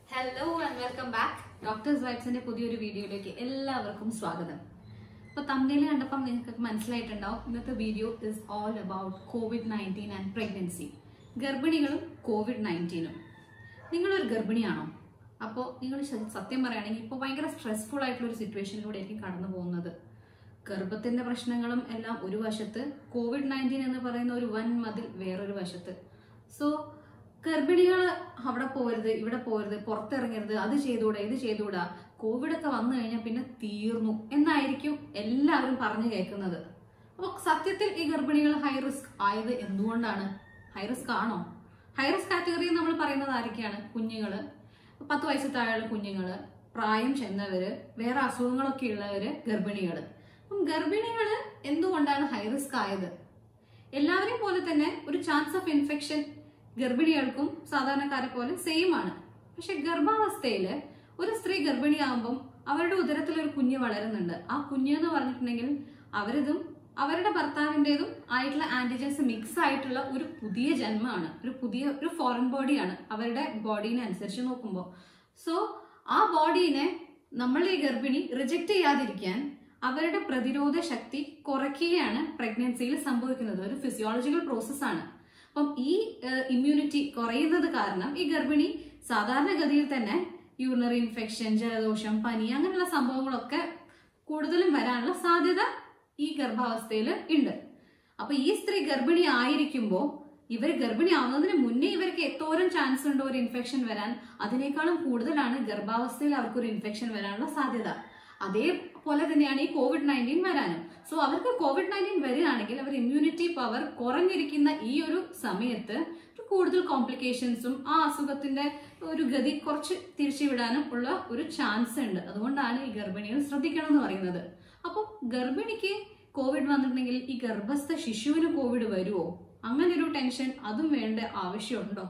hello and welcome back doctors വൈബ്സിന്റെ പുതിയൊരു വീഡിയോയിലേക്ക് എല്ലാവർക്കും സ്വാഗതം അപ്പൊ തമ്മിൽ കണ്ടപ്പം നിങ്ങൾക്ക് മനസ്സിലായിട്ടുണ്ടാവും ഇന്നത്തെ video is all about covid nineteen and pregnancy ഗർഭിണികളും കോവിഡ് നയൻറ്റീനും നിങ്ങളൊരു ഗർഭിണിയാണോ അപ്പോൾ നിങ്ങൾ ശ- സത്യം പറയുകയാണെങ്കിൽ ഇപ്പോൾ ഭയങ്കര സ്ട്രെസ്ഫുൾ ആയിട്ടുള്ള ഒരു സിറ്റുവേഷനിലൂടെ ആയിരിക്കും കടന്നു പോകുന്നത് ഗർഭത്തിന്റെ പ്രശ്നങ്ങളും എല്ലാം ഒരു വശത്ത് കോവിഡ് നയൻറ്റീൻ എന്ന് പറയുന്ന ഒരു വൻ മതിൽ വേറൊരു വശത്ത് സോ ഗർഭിണികൾ അവിടെ പോരുത് ഇവിടെ പോരുത് പുറത്തിറങ്ങരുത് അത് ചെയ്തുകൂടാ ഇത് ചെയ്തുകൂടാ കോവിഡ് ഒക്കെ വന്നു കഴിഞ്ഞാൽ പിന്നെ തീർന്നു എന്നായിരിക്കും എല്ലാവരും പറഞ്ഞു കേൾക്കുന്നത് അപ്പോൾ സത്യത്തിൽ ഈ ഗർഭിണികൾ ഹൈ റിസ്ക് ആയത് എന്തുകൊണ്ടാണ് ഹൈ റിസ്ക് ആണോ ഹൈ റിസ്ക് കാറ്റഗറി നമ്മൾ പറയുന്നത് ആരൊക്കെയാണ് കുഞ്ഞുങ്ങള് പത്ത് വയസ്സ് താഴെയുള്ള കുഞ്ഞുങ്ങള് പ്രായം ചെന്നവര് വേറെ അസുഖങ്ങളൊക്കെ ഉള്ളവര് ഗർഭിണികള് അപ്പം ഗർഭിണികള് എന്തുകൊണ്ടാണ് ഹൈ റിസ്ക് ആയത് എല്ലാവരെയും പോലെ തന്നെ ഒരു ചാൻസ് ഓഫ് ഇൻഫെക്ഷൻ ഗർഭിണികൾക്കും സാധാരണക്കാരെ പോലെ സെയിം ആണ് പക്ഷെ ഗർഭാവസ്ഥയിൽ ഒരു സ്ത്രീ ഗർഭിണിയാകുമ്പം അവരുടെ ഉദരത്തിൽ ഒരു കുഞ്ഞ് വളരുന്നുണ്ട് ആ കുഞ്ഞ് എന്ന് പറഞ്ഞിട്ടുണ്ടെങ്കിൽ അവരിതും അവരുടെ ഭർത്താവിൻ്റെതും ആയിട്ടുള്ള ആന്റിജൻസ് മിക്സ് ആയിട്ടുള്ള ഒരു പുതിയ ജന്മമാണ് ഒരു പുതിയ ഒരു ഫോറിൻ ബോഡിയാണ് അവരുടെ ബോഡീനെ അനുസരിച്ച് നോക്കുമ്പോൾ സോ ആ ബോഡീനെ നമ്മൾ ഈ ഗർഭിണി റിജക്റ്റ് ചെയ്യാതിരിക്കാൻ അവരുടെ പ്രതിരോധ ശക്തി കുറയ്ക്കുകയാണ് പ്രഗ്നൻസിയിൽ സംഭവിക്കുന്നത് ഒരു ഫിസിയോളജിക്കൽ പ്രോസസ്സാണ് അപ്പം ഈ ഇമ്മ്യൂണിറ്റി കുറയുന്നത് കാരണം ഈ ഗർഭിണി സാധാരണഗതിയിൽ തന്നെ യൂറിനറി ഇൻഫെക്ഷൻ ജലദോഷം പനി അങ്ങനെയുള്ള സംഭവങ്ങളൊക്കെ കൂടുതലും വരാനുള്ള സാധ്യത ഈ ഗർഭാവസ്ഥയിൽ ഉണ്ട് അപ്പൊ ഈ സ്ത്രീ ഗർഭിണി ആയിരിക്കുമ്പോൾ ഇവർ ഗർഭിണി ആവുന്നതിന് മുന്നേ ഇവർക്ക് എത്തോരം ചാൻസ് ഉണ്ടോ ഒരു ഇൻഫെക്ഷൻ വരാൻ അതിനേക്കാളും കൂടുതലാണ് ഗർഭാവസ്ഥയിൽ അവർക്ക് ഒരു ഇൻഫെക്ഷൻ വരാനുള്ള സാധ്യത അതേപോലെ തന്നെയാണ് ഈ കോവിഡ് നയൻറ്റീൻ വരാനും സോ അവർക്ക് കോവിഡ് നയൻറ്റീൻ വരികയാണെങ്കിൽ അവർ ഇമ്മ്യൂണിറ്റി പവർ കുറഞ്ഞിരിക്കുന്ന ഈ ഒരു സമയത്ത് ഒരു കൂടുതൽ കോംപ്ലിക്കേഷൻസും ആ അസുഖത്തിന്റെ ഒരു ഗതി കുറച്ച് തിരിച്ചുവിടാനും ഉള്ള ഒരു ചാൻസ് ഉണ്ട് അതുകൊണ്ടാണ് ഈ ഗർഭിണികൾ ശ്രദ്ധിക്കണം എന്ന് പറയുന്നത് അപ്പോൾ ഗർഭിണിക്ക് കോവിഡ് വന്നിട്ടുണ്ടെങ്കിൽ ഈ ഗർഭസ്ഥ ശിശുവിന് കോവിഡ് വരുമോ അങ്ങനെ ഒരു ടെൻഷൻ അതും വേണ്ട ആവശ്യമുണ്ടോ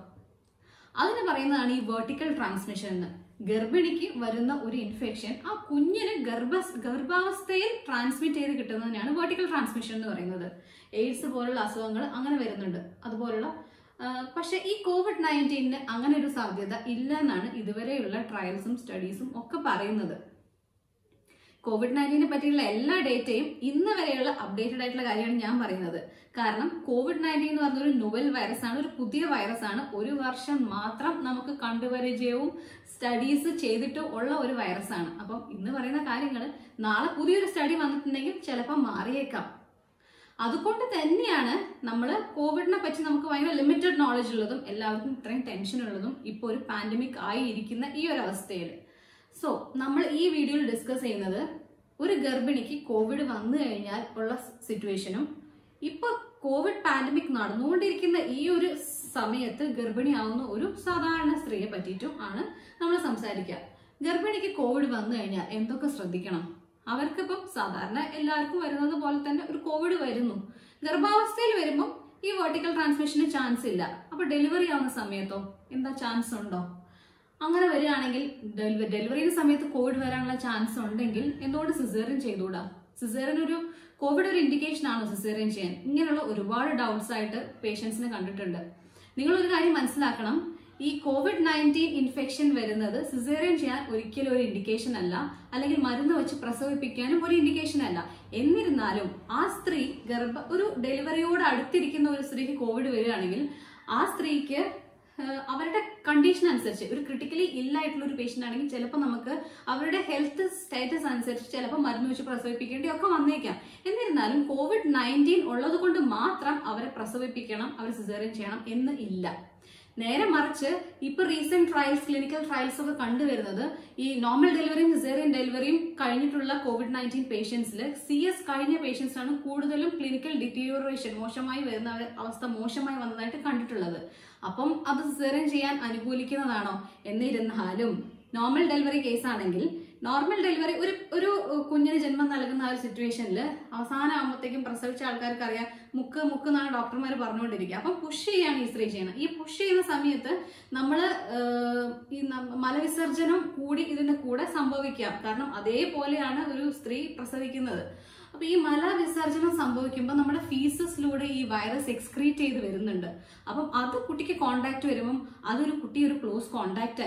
അതിന് പറയുന്നതാണ് ഈ വെർട്ടിക്കൽ ട്രാൻസ്മിഷൻ എന്ന് ഗർഭിണിക്ക് വരുന്ന ഒരു ഇൻഫെക്ഷൻ ആ കുഞ്ഞിന് ഗർഭ ഗർഭാവസ്ഥയിൽ ട്രാൻസ്മിറ്റ് ചെയ്ത് കിട്ടുന്നതിനാണ് വെർട്ടിക്കൽ ട്രാൻസ്മിഷൻ എന്ന് പറയുന്നത് എയ്ഡ്സ് പോലുള്ള അസുഖങ്ങൾ അങ്ങനെ വരുന്നുണ്ട് അതുപോലുള്ള ആ, പക്ഷെ ഈ കോവിഡ് നയൻറ്റീനിന് അങ്ങനെ ഒരു സാധ്യത ഇല്ല എന്നാണ് ഇതുവരെയുള്ള ട്രയൽസും സ്റ്റഡീസും ഒക്കെ പറയുന്നത് കോവിഡ് നയൻറ്റീനെ പറ്റിയുള്ള എല്ലാ ഡേറ്റയും ഇന്ന് വരെയുള്ള അപ്ഡേറ്റഡ് ആയിട്ടുള്ള കാര്യമാണ് ഞാൻ പറയുന്നത് കാരണം കോവിഡ് നയൻറ്റീൻ എന്ന് പറഞ്ഞ ഒരു നോവൽ വൈറസ് ആണ് ഒരു പുതിയ വൈറസ് ആണ് ഒരു വർഷം മാത്രം നമുക്ക് കണ്ടുപരിചയവും സ്റ്റഡീസ് ചെയ്തിട്ട് ഉള്ള ഒരു വൈറസ് ആണ് അപ്പം ഇന്ന് പറയുന്ന കാര്യങ്ങൾ നാളെ പുതിയൊരു സ്റ്റഡി വന്നിട്ടുണ്ടെങ്കിൽ ചിലപ്പോൾ മാറിയേക്കാം അതുകൊണ്ട് തന്നെയാണ് നമ്മൾ കോവിഡിനെ പറ്റി നമുക്ക് ഭയങ്കര ലിമിറ്റഡ് നോളജ് ഉള്ളതും എല്ലാവർക്കും ഇത്രയും ടെൻഷൻ ഉള്ളതും ഇപ്പോൾ ഒരു പാൻഡമിക് ആയി ഇരിക്കുന്ന ഈ ഒരു അവസ്ഥയിൽ സോ നമ്മൾ ഈ വീഡിയോയിൽ ഡിസ്കസ് ചെയ്യുന്നത് ഒരു ഗർഭിണിക്ക് കോവിഡ് വന്നു കഴിഞ്ഞാൽ ഉള്ള സിറ്റുവേഷനും ഇപ്പൊ കോവിഡ് പാൻഡമിക് നടന്നുകൊണ്ടിരിക്കുന്ന ഈ ഒരു സമയത്ത് ഗർഭിണിയാവുന്ന ഒരു സാധാരണ സ്ത്രീയെ പറ്റിയിട്ടും ആണ് നമ്മൾ സംസാരിക്കുക ഗർഭിണിക്ക് കോവിഡ് വന്നു കഴിഞ്ഞാൽ എന്തൊക്കെ ശ്രദ്ധിക്കണം അവർക്കിപ്പം സാധാരണ എല്ലാവർക്കും വരുന്നത് പോലെ തന്നെ ഒരു കോവിഡ് വരുന്നു ഗർഭാവസ്ഥയിൽ വരുമ്പോൾ ഈ വെർട്ടിക്കൽ ട്രാൻസ്മിഷന് ചാൻസ് ഇല്ല അപ്പൊ ഡെലിവറി ആവുന്ന സമയത്തോ എന്താ ചാൻസ് ഉണ്ടോ അങ്ങനെ വരികയാണെങ്കിൽ ഡെലിവറി ഡെലിവറിയുടെ സമയത്ത് കോവിഡ് വരാനുള്ള ചാൻസ് ഉണ്ടെങ്കിൽ എന്തുകൊണ്ട് സിസേറിയൻ ചെയ്തുകൂടാ സിസേറിയൻ ഒരു കോവിഡ് ഒരു ഇൻഡിക്കേഷൻ ആണോ സിസേറിയൻ ചെയ്യാൻ ഇങ്ങനെയുള്ള ഒരുപാട് ഡൗട്ട്സ് ആയിട്ട് പേഷ്യൻസിനെ കണ്ടിട്ടുണ്ട് നിങ്ങൾ ഒരു കാര്യം മനസ്സിലാക്കണം ഈ കോവിഡ് നയൻറ്റീൻ ഇൻഫെക്ഷൻ വരുന്നത് സിസേറിയൻ ചെയ്യാൻ ഒരിക്കലും ഒരു ഇൻഡിക്കേഷൻ അല്ല അല്ലെങ്കിൽ മരുന്ന് വെച്ച് പ്രസവിപ്പിക്കാനും ഒരു ഇൻഡിക്കേഷൻ അല്ല എന്നിരുന്നാലും ആ സ്ത്രീ ഗർഭ ഒരു ഡെലിവറിയോട് അടുത്തിരിക്കുന്ന ഒരു സ്ത്രീക്ക് കോവിഡ് വരികയാണെങ്കിൽ ആ സ്ത്രീക്ക് ഏഹ് അവരുടെ കണ്ടീഷൻ അനുസരിച്ച് ഒരു ക്രിട്ടിക്കലി ഇല്ലായിട്ടുള്ള ഒരു പേഷ്യന്റ് ആണെങ്കിൽ ചിലപ്പോൾ നമുക്ക് അവരുടെ ഹെൽത്ത് സ്റ്റാറ്റസ് അനുസരിച്ച് ചിലപ്പോൾ മരുന്ന് വെച്ച് പ്രസവിപ്പിക്കേണ്ടി ഒക്കെ വന്നേക്കാം എന്നിരുന്നാലും കോവിഡ് നയൻറ്റീൻ ഉള്ളത് കൊണ്ട് മാത്രം അവരെ പ്രസവിപ്പിക്കണം അവർ സിസേറിയൻ ചെയ്യണം എന്ന് ഇല്ല നേരെ മറിച്ച് ഇപ്പൊ റീസെന്റ് ട്രയൽസ് ക്ലിനിക്കൽ ട്രയൽസ് ഒക്കെ കണ്ടുവരുന്നത് ഈ നോർമൽ ഡെലിവറിയും സിസേറിയൻ ഡെലിവറിയും കഴിഞ്ഞിട്ടുള്ള കോവിഡ് നയൻറ്റീൻ പേഷ്യൻസിൽ സി എസ് കഴിഞ്ഞ പേഷ്യൻസ് ആണ് കൂടുതലും ക്ലിനിക്കൽ ഡിറ്റീരിയോറേഷൻ മോശമായി വരുന്ന ഒരു അവസ്ഥ മോശമായി വന്നതായിട്ട് കണ്ടിട്ടുള്ളത് അപ്പം അത് സിസേറിയൻ ചെയ്യാൻ അനുകൂലിക്കുന്നതാണോ എന്നിരുന്നാലും നോർമൽ ഡെലിവറി കേസ് ആണെങ്കിൽ നോർമൽ ഡെലിവറി ഒരു ഒരു കുഞ്ഞിന് ജന്മം നൽകുന്ന ആ ഒരു സിറ്റുവേഷനിൽ അവസാനം ആകുമ്പോഴത്തേക്കും പ്രസവിച്ച ആൾക്കാർക്ക് അറിയാം മുക്ക് മുക്ക് എന്നാണ് ഡോക്ടർമാർ പറഞ്ഞുകൊണ്ടിരിക്കുക അപ്പം പുഷ് ചെയ്യാണ് ഈ സ്ത്രീ ചെയ്യുന്നത് ഈ പുഷ് ചെയ്യുന്ന സമയത്ത് നമ്മൾ ഈ ന- മലവിസർജനം കൂടി ഇതിന്റെ കൂടെ സംഭവിക്കാം കാരണം അതേപോലെയാണ് ഒരു സ്ത്രീ പ്രസവിക്കുന്നത് അപ്പൊ ഈ മലവിസർജനം സംഭവിക്കുമ്പോൾ നമ്മുടെ ഫീസസിലൂടെ ഈ വൈറസ് എക്സ്ക്രീറ്റ് ചെയ്ത് വരുന്നുണ്ട് അപ്പം അത് കുട്ടിക്ക് കോണ്ടാക്ട് വരുമ്പം അതൊരു കുട്ടി ഒരു ക്ലോസ് കോണ്ടാക്ട് ആയി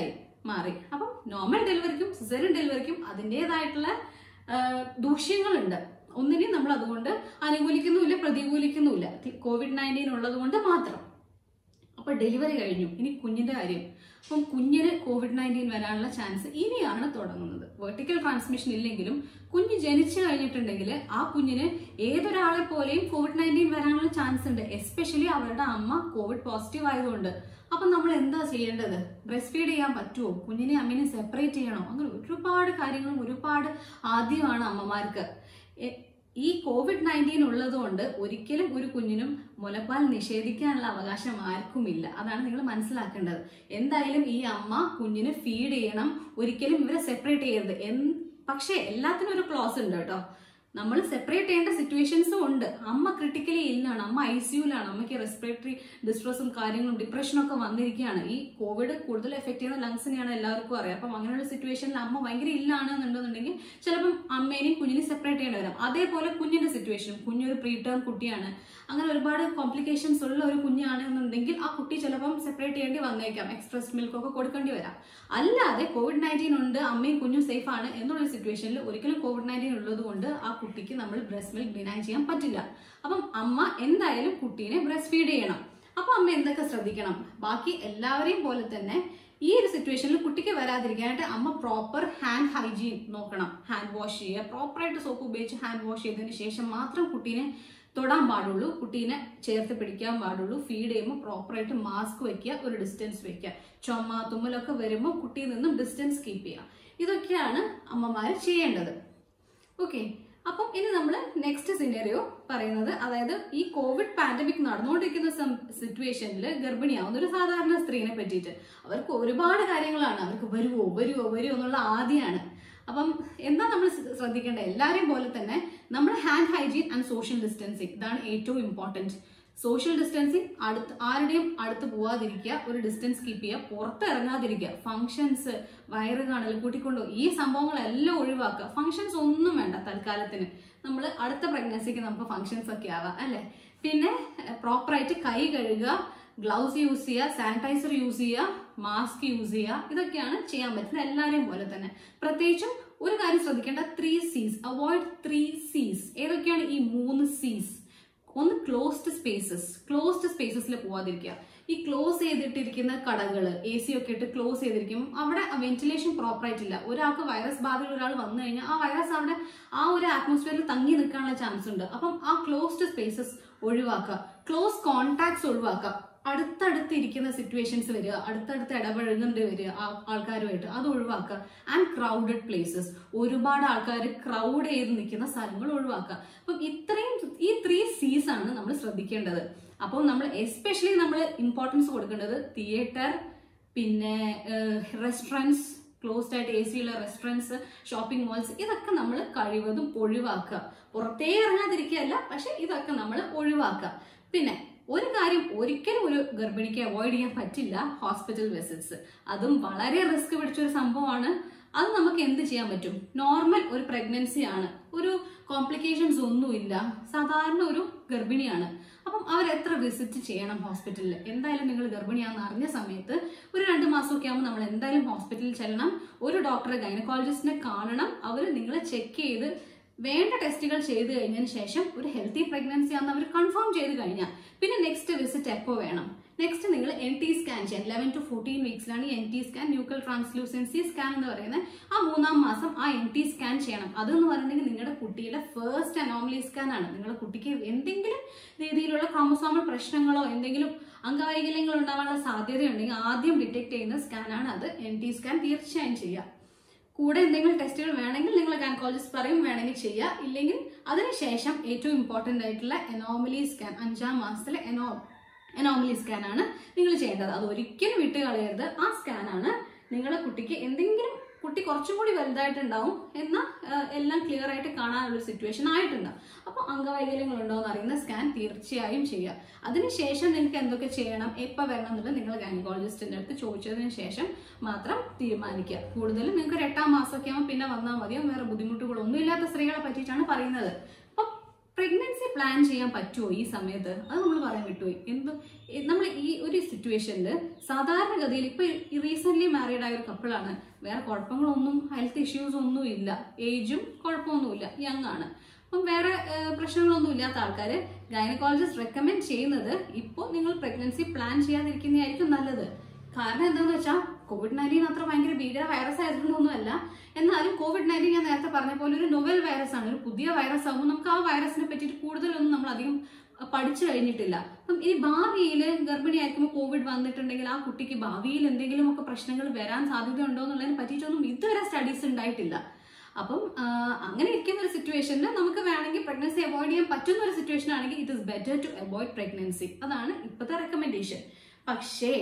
മാറി അപ്പം നോർമൽ ഡെലിവറിക്കും സിസേറിയൻ ഡെലിവറിക്കും അതിൻ്റെതായിട്ടുള്ള ദൂഷ്യങ്ങളുണ്ട് ഒന്നിനെയും നമ്മൾ അതുകൊണ്ട് അനുകൂലിക്കുന്നുമില്ല പ്രതികൂലിക്കുന്നുമില്ല കോവിഡ് നയൻറ്റീൻ ഉള്ളത് കൊണ്ട് മാത്രം അപ്പൊ ഡെലിവറി കഴിഞ്ഞു ഇനി കുഞ്ഞിന്റെ കാര്യം അപ്പം കുഞ്ഞിന് കോവിഡ് നയൻറ്റീൻ വരാനുള്ള ചാൻസ് ഇനിയാണ് തുടങ്ങുന്നത് വെർട്ടിക്കൽ ട്രാൻസ്മിഷൻ ഇല്ലെങ്കിലും കുഞ്ഞ് ജനിച്ചു കഴിഞ്ഞിട്ടുണ്ടെങ്കിൽ ആ കുഞ്ഞിന് ഏതൊരാളെ പോലെയും കോവിഡ് നയൻറ്റീൻ വരാനുള്ള ചാൻസ് ഉണ്ട് എസ്പെഷ്യലി അവരുടെ അമ്മ കോവിഡ് പോസിറ്റീവ് ആയതുകൊണ്ട് അപ്പം നമ്മൾ എന്താ ചെയ്യേണ്ടത് ബ്രസ്റ്റ് ഫീഡ് ചെയ്യാൻ പറ്റുമോ കുഞ്ഞിനെ അമ്മേനെ സെപ്പറേറ്റ് ചെയ്യണോ അങ്ങനെ ഒരുപാട് കാര്യങ്ങളും ഒരുപാട് ആദ്യമാണ് അമ്മമാർക്ക് എ- ഈ കോവിഡ് നയൻറ്റീൻ ഉള്ളതുകൊണ്ട് ഒരിക്കലും ഒരു കുഞ്ഞിനും മുലപ്പാൽ നിഷേധിക്കാനുള്ള അവകാശം ആർക്കുമില്ല അതാണ് നിങ്ങൾ മനസ്സിലാക്കേണ്ടത് എന്തായാലും ഈ അമ്മ കുഞ്ഞിന് ഫീഡ് ചെയ്യണം ഒരിക്കലും ഇവരെ സെപ്പറേറ്റ് ചെയ്യരുത് എൻ- പക്ഷേ എല്ലാത്തിനും ഒരു ക്ലോസ് ഉണ്ട് കേട്ടോ നമ്മൾ സെപ്പറേറ്റ് ചെയ്യേണ്ട സിറ്റുവേഷൻസും ഉണ്ട് അമ്മ ക്രിട്ടിക്കലി ഇല്ലാണ് അമ്മ ഐ സിയുലാണ് അമ്മയ്ക്ക് റെസ്പിറേറ്ററി ഡിസ്ട്രസും കാര്യങ്ങളും ഡിപ്രഷനും ഒക്കെ വന്നിരിക്കുകയാണ് ഈ കോവിഡ് കൂടുതൽ എഫക്ട് ചെയ്യുന്ന ലങ്സിനെയാണ് എല്ലാവർക്കും അറിയാം അപ്പം അങ്ങനെയുള്ള സിറ്റുവേഷനിൽ അമ്മ ഭയങ്കര ഇല്ലാണ് എന്നുണ്ടെന്നുണ്ടെങ്കിൽ ചിലപ്പം അമ്മേനെയും കുഞ്ഞിനെയും സെപ്പറേറ്റ് ചെയ്യേണ്ടി വരാം അതേപോലെ കുഞ്ഞിന്റെ സിറ്റുവേഷൻ കുഞ്ഞൊരു പ്രീ ടേം കുട്ടിയാണ് അങ്ങനെ ഒരുപാട് കോംപ്ലിക്കേഷൻസ് ഉള്ള ഒരു കുഞ്ഞാണ് എന്നുണ്ടെങ്കിൽ ആ കുട്ടി ചിലപ്പം സെപ്പറേറ്റ് ചെയ്യേണ്ടി വന്നേക്കാം എക്സ്പ്രസ് മിൽക്ക് ഒക്കെ കൊടുക്കേണ്ടി വരാം അല്ലാതെ കോവിഡ് നയൻറ്റീൻ ഉണ്ട് അമ്മയും കുഞ്ഞും സേഫ് ആണ് എന്നുള്ള സിറ്റുവേഷനിൽ ഒരിക്കലും കോവിഡ് നയൻറ്റീൻ ഉള്ളത് കൊണ്ട് ആ കുട്ടിക്ക് നമ്മൾ ബ്രസ്റ്റ് മിൽക്ക് ഡിനൈ ചെയ്യാൻ പറ്റില്ല അപ്പം അമ്മ എന്തായാലും കുട്ടീനെ ബ്രസ്റ്റ് ഫീഡ് ചെയ്യണം അപ്പൊ അമ്മ എന്തൊക്കെ ശ്രദ്ധിക്കണം ബാക്കി എല്ലാവരെയും പോലെ തന്നെ ഈ ഒരു സിറ്റുവേഷനിൽ കുട്ടിക്ക് വരാതിരിക്കാനായിട്ട് അമ്മ പ്രോപ്പർ ഹാൻഡ് ഹൈജീൻ നോക്കണം ഹാൻഡ് വാഷ് ചെയ്യുക പ്രോപ്പറായിട്ട് സോപ്പ് ഉപയോഗിച്ച് ഹാൻഡ് വാഷ് ചെയ്തതിന് ശേഷം മാത്രം കുട്ടീനെ തൊടാൻ പാടുള്ളൂ കുട്ടീനെ ചേർത്ത് പിടിക്കാൻ പാടുള്ളൂ ഫീഡ് ചെയ്യുമ്പോൾ പ്രോപ്പറായിട്ട് മാസ്ക് വെക്കുക ഒരു ഡിസ്റ്റൻസ് വെക്കുക ചുമ തുമ്മലൊക്കെ വരുമ്പോൾ കുട്ടിയിൽ നിന്നും ഡിസ്റ്റൻസ് കീപ്പ് ചെയ്യുക ഇതൊക്കെയാണ് അമ്മമാർ ചെയ്യേണ്ടത് ഓക്കെ അപ്പം ഇനി നമ്മൾ നെക്സ്റ്റ് സിനറിയോ പറയുന്നത് അതായത് ഈ കോവിഡ് പാൻഡമിക് നടന്നുകൊണ്ടിരിക്കുന്ന സിറ്റുവേഷനിൽ ഗർഭിണിയാവുന്ന ഒരു സാധാരണ സ്ത്രീനെ പറ്റിയിട്ട് അവർക്ക് ഒരുപാട് കാര്യങ്ങളാണ് അവർക്ക് വരുവോ വരുവോ വരുവോ എന്നുള്ള ആദ്യമാണ് അപ്പം എന്താ നമ്മൾ ശ്രദ്ധിക്കേണ്ടത് എല്ലാവരെയും പോലെ തന്നെ നമ്മൾ hand hygiene and social distancing ഇതാണ് ഏറ്റവും ഇമ്പോർട്ടൻറ്റ് സോഷ്യൽ ഡിസ്റ്റൻസിങ് അടുത്ത് ആരുടെയും അടുത്ത് പോവാതിരിക്കുക ഒരു ഡിസ്റ്റൻസ് കീപ്പ് ചെയ്യുക പുറത്ത് ഇറങ്ങാതിരിക്കുക ഫങ്ഷൻസ് വയറ് കാണൽ കൂട്ടിക്കൊണ്ടോ ഈ സംഭവങ്ങളെല്ലാം ഒഴിവാക്കുക ഫങ്ഷൻസ് ഒന്നും വേണ്ട തൽക്കാലത്തിന് നമ്മൾ അടുത്ത പ്രഗ്നൻസിക്ക് നമുക്ക് ഫങ്ഷൻസ് ഒക്കെ ആവാം അല്ലെ പിന്നെ പ്രോപ്പറായിട്ട് കൈ കഴുകുക ഗ്ലൗസ് യൂസ് ചെയ്യുക സാനിറ്റൈസർ യൂസ് ചെയ്യുക മാസ്ക് യൂസ് ചെയ്യുക ഇതൊക്കെയാണ് ചെയ്യാൻ പറ്റുന്നത് എല്ലാവരെയും പോലെ തന്നെ പ്രത്യേകിച്ചും ഒരു കാര്യം ശ്രദ്ധിക്കേണ്ട ത്രീ സീസ് അവോയ്ഡ് ത്രീ സീസ് ഏതൊക്കെയാണ് ഈ മൂന്ന് സീസ് ഒന്ന് ക്ലോസ്ഡ് സ്പേസസ് ക്ലോസ്ഡ് സ്പേസസിൽ പോവാതിരിക്കുക ഈ ക്ലോസ് ചെയ്തിട്ടിരിക്കുന്ന കടകൾ എ സി ഒക്കെ ഇട്ട് ക്ലോസ് ചെയ്തിരിക്കും അവിടെ വെന്റിലേഷൻ പ്രോപ്പർ ആയിട്ടില്ല ഒരാൾക്ക് വൈറസ് ബാധയുള്ള ഒരാൾ വന്നു കഴിഞ്ഞാൽ ആ വൈറസ് അവിടെ ആ ഒരു ആറ്റ്മോസ്ഫിയറിൽ തങ്ങി നിൽക്കാനുള്ള ചാൻസ് ഉണ്ട് അപ്പം ആ ക്ലോസ്ഡ് സ്പേസസ് ഒഴിവാക്കുക ക്ലോസ് കോൺടാക്ട്സ് ഒഴിവാക്കുക അടുത്തടുത്ത് ഇരിക്കുന്ന സിറ്റുവേഷൻസ് വരിക അടുത്തടുത്ത് ഇടപഴകേണ്ടി വരിക ആ- ആൾക്കാരുമായിട്ട് അത് ഒഴിവാക്കുക ആൻഡ് ക്രൗഡഡ് പ്ലേസസ് ഒരുപാട് ആൾക്കാർ ക്രൗഡ് ചെയ്ത് നിൽക്കുന്ന സ്ഥലങ്ങൾ ഒഴിവാക്കുക അപ്പം ഇത്രയും ഈ ത്രീ സീസ് ആണ് നമ്മൾ ശ്രദ്ധിക്കേണ്ടത് അപ്പോൾ നമ്മൾ എസ്പെഷ്യലി നമ്മൾ ഇമ്പോർട്ടൻസ് കൊടുക്കേണ്ടത് തിയേറ്റർ പിന്നെ റെസ്റ്റോറൻറ്റ്സ് ക്ലോസ്ഡ് ആയിട്ട് എ സി ഉള്ള റെസ്റ്റോറൻറ്റ്സ് ഷോപ്പിംഗ് മോൾസ് ഇതൊക്കെ നമ്മൾ കഴിവതും ഒഴിവാക്കുക പുറത്തേ ഇറങ്ങാതിരിക്കുകയല്ല പക്ഷെ ഇതൊക്കെ നമ്മൾ ഒഴിവാക്കുക പിന്നെ ഒരു കാര്യം ഒരിക്കലും ഒരു ഗർഭിണിക്ക് അവോയ്ഡ് ചെയ്യാൻ പറ്റില്ല ഹോസ്പിറ്റൽ വിസിറ്റ്സ് അതും വളരെ റിസ്ക് പിടിച്ചൊരു സംഭവമാണ് അത് നമുക്ക് എന്ത് ചെയ്യാൻ പറ്റും നോർമൽ ഒരു പ്രഗ്നൻസി ആണ് ഒരു കോംപ്ലിക്കേഷൻസ് ഒന്നുമില്ല സാധാരണ ഒരു ഗർഭിണിയാണ് അപ്പം അവർ എത്ര വിസിറ്റ് ചെയ്യണം ഹോസ്പിറ്റലിൽ എന്തായാലും നിങ്ങൾ ഗർഭിണിയാണെന്ന് അറിഞ്ഞ സമയത്ത് ഒരു രണ്ട് മാസമൊക്കെ ആകുമ്പോൾ നമ്മൾ എന്തായാലും ഹോസ്പിറ്റലിൽ ചെല്ലണം ഒരു ഡോക്ടറെ ഗൈനക്കോളജിസ്റ്റിനെ കാണണം അവർ നിങ്ങളെ ചെക്ക് ചെയ്ത് വേണ്ട ടെസ്റ്റുകൾ ചെയ്ത് കഴിഞ്ഞതിന് ശേഷം ഒരു ഹെൽത്തി പ്രഗ്നൻസി ആണെന്ന് അവർ കൺഫേം ചെയ്ത് കഴിഞ്ഞാൽ പിന്നെ നെക്സ്റ്റ് വിസിറ്റ് എപ്പോൾ വേണം നെക്സ്റ്റ് നിങ്ങൾ എൻ ടി സ്കാൻ ചെയ്യാൻ ലെവൻ ടു ഫോർട്ടീൻ വീക്സിലാണ് N T scan nuchal translucency scan എന്ന് പറയുന്നത് ആ മൂന്നാം മാസം ആ എൻ ടി സ്കാൻ ചെയ്യണം അതെന്ന് പറയുന്നത് നിങ്ങളുടെ കുട്ടിയുടെ ഫസ്റ്റ് അനോമലി സ്കാൻ ആണ് നിങ്ങളുടെ കുട്ടിക്ക് എന്തെങ്കിലും രീതിയിലുള്ള ക്രോമസോമൽ പ്രശ്നങ്ങളോ എന്തെങ്കിലും അംഗവൈകല്യങ്ങൾ ഉണ്ടാവാനുള്ള സാധ്യതയുണ്ടെങ്കിൽ ആദ്യം ഡിറ്റക്ട് ചെയ്യുന്ന സ്കാനാണ് അത് എൻ ടി സ്കാൻ തീർച്ചയായും ചെയ്യുക കൂടെ എന്തെങ്കിലും ടെസ്റ്റുകൾ വേണമെങ്കിൽ നിങ്ങൾ ഗൈനക്കോളജിസ്റ്റ് പറയും വേണമെങ്കിൽ ചെയ്യുക ഇല്ലെങ്കിൽ അതിനുശേഷം ഏറ്റവും ഇമ്പോർട്ടൻ്റ് ആയിട്ടുള്ള എനോമലി സ്കാൻ അഞ്ചാം മാസത്തിലെ എനോ എനോമലി സ്കാൻ ആണ് നിങ്ങൾ ചെയ്യേണ്ടത് അത് ഒരിക്കലും വിട്ട് കളയരുത് ആ സ്കാനാണ് നിങ്ങളുടെ കുട്ടിക്ക് എന്തെങ്കിലും കുട്ടി കുറച്ചും കൂടി വലുതായിട്ടുണ്ടാവും എന്നാൽ എല്ലാം ക്ലിയർ ആയിട്ട് കാണാനുള്ള സിറ്റുവേഷൻ ആയിട്ടുണ്ടാവും അപ്പോൾ അംഗവൈകല്യങ്ങൾ ഉണ്ടോ എന്ന് അറിയുന്ന സ്കാൻ തീർച്ചയായും ചെയ്യുക അതിനുശേഷം നിങ്ങൾക്ക് എന്തൊക്കെ ചെയ്യണം എപ്പോൾ വരണം എന്നുള്ളത് നിങ്ങൾ ഗൈനക്കോളജിസ്റ്റിൻ്റെ അടുത്ത് ചോദിച്ചതിന് ശേഷം മാത്രം തീരുമാനിക്കുക കൂടുതലും നിങ്ങൾക്ക് ഒരു എട്ടാം മാസമൊക്കെ ആകുമ്പോൾ പിന്നെ വന്നാൽ മതിയോ വേറെ ബുദ്ധിമുട്ടുകളൊന്നും ഇല്ലാത്ത സ്ത്രീകളെ പറ്റിയിട്ടാണ് പറയുന്നത് അപ്പം പ്രഗ്നൻസി പ്ലാൻ ചെയ്യാൻ പറ്റുമോ ഈ സമയത്ത് അത് നമ്മൾ പറയാൻ വിട്ടുപോയി എന്ത് നമ്മൾ ഈ ഒരു സിറ്റുവേഷനിൽ സാധാരണഗതിയിൽ ഇപ്പൊ റീസെന്റ് മാരീഡ് ആയ ഒരു കപ്പിളാണ് വേറെ കുഴപ്പങ്ങളൊന്നും ഹെൽത്ത് ഇഷ്യൂസ് ഒന്നും ഇല്ല ഏജും കുഴപ്പമൊന്നുമില്ല യങ് ആണ് അപ്പം വേറെ ഏഹ്, പ്രശ്നങ്ങളൊന്നും ഇല്ലാത്ത ആൾക്കാർ ഗൈനക്കോളജിസ്റ്റ് റെക്കമെൻഡ് ചെയ്യുന്നത് ഇപ്പോൾ നിങ്ങൾ പ്രഗ്നൻസി പ്ലാൻ ചെയ്യാതിരിക്കുന്നതായിരിക്കും നല്ലത് കാരണം എന്താണെന്ന് വെച്ചാൽ കോവിഡ് നയൻറ്റീൻ അത്ര ഭയങ്കര ഭീകര വൈറസ് ആയതുകൊണ്ടൊന്നുമല്ല എന്നാലും കോവിഡ് നയൻറ്റീൻ ഞാൻ നേരത്തെ പറഞ്ഞ പോലെ ഒരു നൊവൽ വൈറസ് ആണ് ഒരു പുതിയ വൈറസ് ആകുമ്പോൾ നമുക്ക് ആ വൈറസിനെ പറ്റിയിട്ട് കൂടുതലൊന്നും നമ്മൾ അധികം അഹ്, പഠിച്ചു കഴിഞ്ഞിട്ടില്ല അപ്പം ഈ ഭാവിയിൽ ഗർഭിണിയായിരിക്കുമ്പോൾ കോവിഡ് വന്നിട്ടുണ്ടെങ്കിൽ ആ കുട്ടിക്ക് ഭാവിയിൽ എന്തെങ്കിലുമൊക്കെ പ്രശ്നങ്ങൾ വരാൻ സാധ്യതയുണ്ടോ എന്നുള്ളതിനെ പറ്റിയിട്ടൊന്നും ഇതുവരെ സ്റ്റഡീസ് ഉണ്ടായിട്ടില്ല അപ്പം ആ, അങ്ങനെ ഇരിക്കുന്ന ഒരു സിറ്റുവേഷനിൽ നമുക്ക് വേണമെങ്കിൽ പ്രഗ്നൻസി അവോയ്ഡ് ചെയ്യാൻ പറ്റുന്ന ഒരു സിറ്റുവേഷൻ ആണെങ്കിൽ it is better to avoid pregnancy അതാണ് ഇപ്പോഴത്തെ റെക്കമെൻഡേഷൻ പക്ഷേ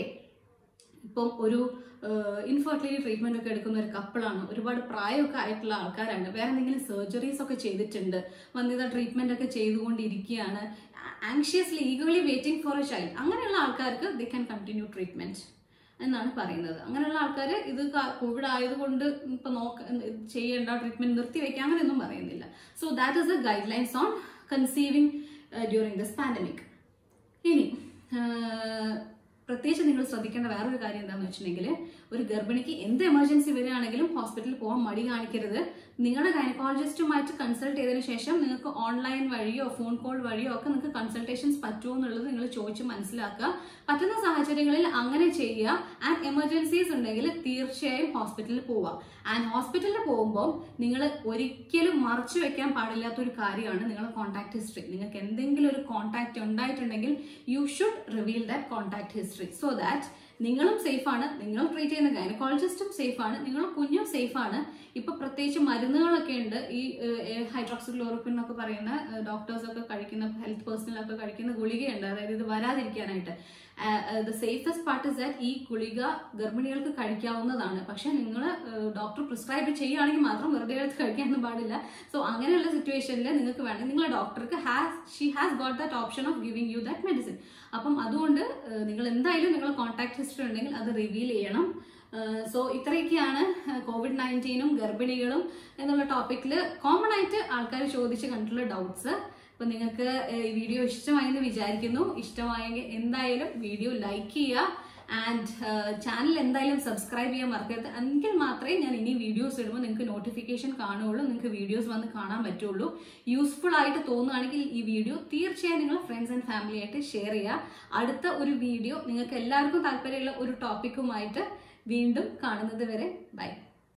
ഇപ്പം ഒരു ഇൻഫെർട്ടിലിറ്റി ട്രീറ്റ്മെന്റ് ഒക്കെ എടുക്കുന്ന ഒരു കപ്പിളാണ് ഒരുപാട് പ്രായമൊക്കെ ആയിട്ടുള്ള ആൾക്കാരാണ് വേറെ എന്തെങ്കിലും സർജറീസ് ഒക്കെ ചെയ്തിട്ടുണ്ട് വന്ധ്യത ട്രീറ്റ്മെന്റ് ഒക്കെ ചെയ്തുകൊണ്ടിരിക്കുകയാണ് anxiously eagerly waiting for a child അങ്ങനെയുള്ള ആൾക്കാർക്ക് ദേ ക്യാൻ കണ്ടിന്യൂ ട്രീറ്റ്മെന്റ് എന്നാണ് പറയുന്നത് അങ്ങനെയുള്ള ആൾക്കാർ ഇത് കോവിഡ് ആയതുകൊണ്ട് ഇപ്പൊ നോക്ക ഇത് ചെയ്യേണ്ട ട്രീറ്റ്മെന്റ് നിർത്തിവെക്കാം അങ്ങനെയൊന്നും പറയുന്നില്ല so that is the guidelines on conceiving during this pandemic ഇനി ആഹ്, പ്രത്യേകിച്ച് നിങ്ങൾ ശ്രദ്ധിക്കേണ്ട വേറൊരു കാര്യം എന്താണെന്ന് വെച്ചിട്ടുണ്ടെങ്കിൽ ഒരു ഗർഭിണിക്ക് എന്ത് എമർജൻസി വരികയാണെങ്കിലും ഹോസ്പിറ്റലിൽ പോകാൻ മടി കാണിക്കരുത് നിങ്ങളുടെ ഗൈനക്കോളജിസ്റ്റുമായിട്ട് കൺസൾട്ട് ചെയ്തതിനു ശേഷം നിങ്ങൾക്ക് ഓൺലൈൻ വഴിയോ ഫോൺ കോൾ വഴിയോ ഒക്കെ നിങ്ങൾക്ക് കൺസൾട്ടേഷൻസ് പറ്റുമോ എന്നുള്ളത് നിങ്ങൾ ചോദിച്ച് മനസ്സിലാക്കുക പറ്റുന്ന സാഹചര്യങ്ങളിൽ അങ്ങനെ ചെയ്യുക ആൻഡ് എമർജൻസീസ് ഉണ്ടെങ്കിൽ തീർച്ചയായും ഹോസ്പിറ്റലിൽ പോവുക ആൻഡ് ഹോസ്പിറ്റലിൽ പോകുമ്പോൾ നിങ്ങൾ ഒരിക്കലും മറച്ചു വെക്കാൻ പാടില്ലാത്ത ഒരു കാര്യമാണ് നിങ്ങളുടെ കോൺടാക്ട് ഹിസ്റ്ററി നിങ്ങൾക്ക് എന്തെങ്കിലും ഒരു കോൺടാക്ട് ഉണ്ടായിട്ടുണ്ടെങ്കിൽ you should reveal that contact history so that നിങ്ങളും സേഫ് ആണ് നിങ്ങൾ ട്രീറ്റ് ചെയ്യുന്ന ഗൈനക്കോളജിസ്റ്റും സേഫ് ആണ് നിങ്ങളുടെ കുഞ്ഞും സേഫ് ആണ് ഇപ്പൊ പ്രത്യേകിച്ച് മരുന്നുകളൊക്കെ ഉണ്ട് ഈ ഹൈഡ്രോക്സിക്ലോറോക്വിൻ എന്നൊക്കെ പറയുന്ന ഡോക്ടേഴ്സ് ഒക്കെ കഴിക്കുന്ന ഹെൽത്ത് പേഴ്സണൽ ഒക്കെ കഴിക്കുന്ന ഗുളികയുണ്ട് അതായത് ഇത് വരാതിരിക്കാനായിട്ട് the safest part is that ഈ ഗുളിക ഗർഭിണികൾക്ക് കഴിക്കാവുന്നതാണ് പക്ഷെ നിങ്ങൾ ഡോക്ടർ പ്രിസ്ക്രൈബ് ചെയ്യുകയാണെങ്കിൽ മാത്രം വെറുതെ എടുത്ത് കഴിക്കാനൊന്നും പാടില്ല സോ അങ്ങനെയുള്ള സിറ്റുവേഷനിൽ നിങ്ങൾക്ക് വേണമെങ്കിൽ നിങ്ങളുടെ ഡോക്ടർക്ക് has she has got that option of giving you that medicine അപ്പം അതുകൊണ്ട് ഏഹ്, നിങ്ങൾ എന്തായാലും നിങ്ങൾ കോൺടാക്ട് ഹിസ്റ്ററി ഉണ്ടെങ്കിൽ അത് റിവീൽ ചെയ്യണം സോ ഇത്രയൊക്കെയാണ് കോവിഡ് നയൻറ്റീനും ഗർഭിണികളും എന്നുള്ള ടോപ്പിക്കിൽ കോമൺ ആയിട്ട് ആൾക്കാർ ചോദിച്ച് കണ്ടിട്ടുള്ള ഡൗട്ട്സ് അപ്പൊ നിങ്ങൾക്ക് ഏഹ്, ഈ വീഡിയോ ഇഷ്ടമായെന്ന് വിചാരിക്കുന്നു ഇഷ്ടമായെങ്കിൽ എന്തായാലും വീഡിയോ ലൈക്ക് ചെയ്യുക ആൻഡ് ചാനൽ എന്തായാലും സബ്സ്ക്രൈബ് ചെയ്യാൻ മറക്കരുത് എങ്കിൽ മാത്രമേ ഞാൻ ഇനി വീഡിയോസ് ഇടുമ്പോൾ നിങ്ങൾക്ക് നോട്ടിഫിക്കേഷൻ കാണുകയുള്ളൂ നിങ്ങൾക്ക് വീഡിയോസ് വന്ന് കാണാൻ പറ്റുള്ളൂ യൂസ്ഫുൾ ആയിട്ട് തോന്നുകയാണെങ്കിൽ ഈ വീഡിയോ തീർച്ചയായും നിങ്ങൾ ഫ്രണ്ട്സ് ആൻഡ് ഫാമിലി ആയിട്ട് ഷെയർ ചെയ്യുക അടുത്ത ഒരു വീഡിയോ നിങ്ങൾക്ക് എല്ലാവർക്കും താല്പര്യമുള്ള ഒരു ടോപ്പിക്കുമായിട്ട് വീണ്ടും കാണുന്നത് വരെ ബൈ